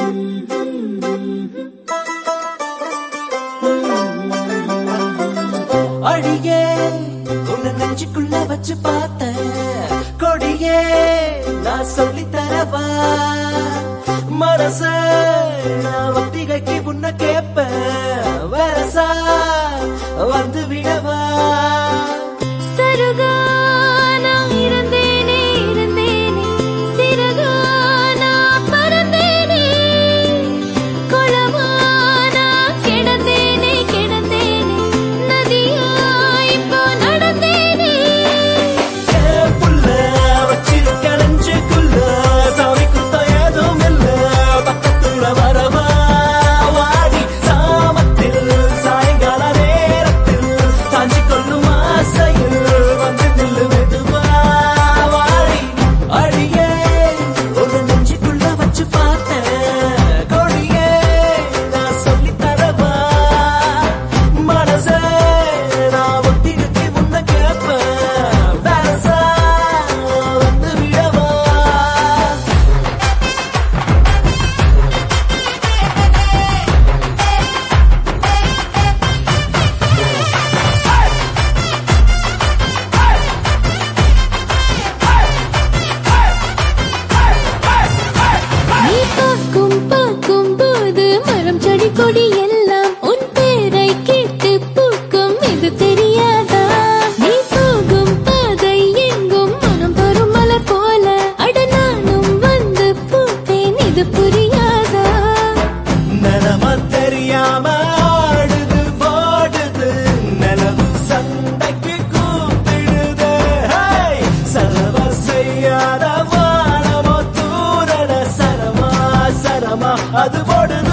அடியே உன்னை நெஞ்சுக்குள்ள வச்சு பார்த்தேன் கொடியே நான் சொல்லி தரவா மனச நான் ஒத்திகைக்கு உன்னை கேப்பேன் வரசா வந்து விடவா சருகா நான் இருந்தேனே இருந்தேனே சிறகா நான் பறந்தேனே குளமா நான் கிடந்தேனே கிடந்தேனே நதியா இப்போ நடந்தேனே ஏன் புள்ள வச்சிருக்க நெஞ்சுக்குள்ள சாமி குத்தம் ஏதும் இல்ல பக்கத்துல வரவா வாடி சாமத்தில் சாயங்கால நேரத்தில் சாஞ்சி கொள்ளும் ஆசையில் வந்து நில்லு மெதுவா வாடி அடியே ஒரு நெஞ்சுக்குள்ள வச்சு பார்த்தேன் கொடியே நான் சொல்லி தரவா மனசே நான் ஒத்திருக்கு முன்ன கேட்பேன் வேறசா வந்து விடவா நீ பார்க்கும் பார்க்கும் போது மரம் செடி கொடி எல்லாம் உன் பேரை கேட்டு பூக்கும் இது தெரியாதா நீ போகும் பாதை எங்கும் மனம் வரும் மலர் போல அட நானும் வந்து பூத்தேன் இது புரியாதா நிலம தெரியாம ஆடுது போடுது நிலவு சண்டைக்கு கூப்பிடுது ஹேய்! சரவ செய்யாத வானமோ தூரட சரமா சரமா அது போடுது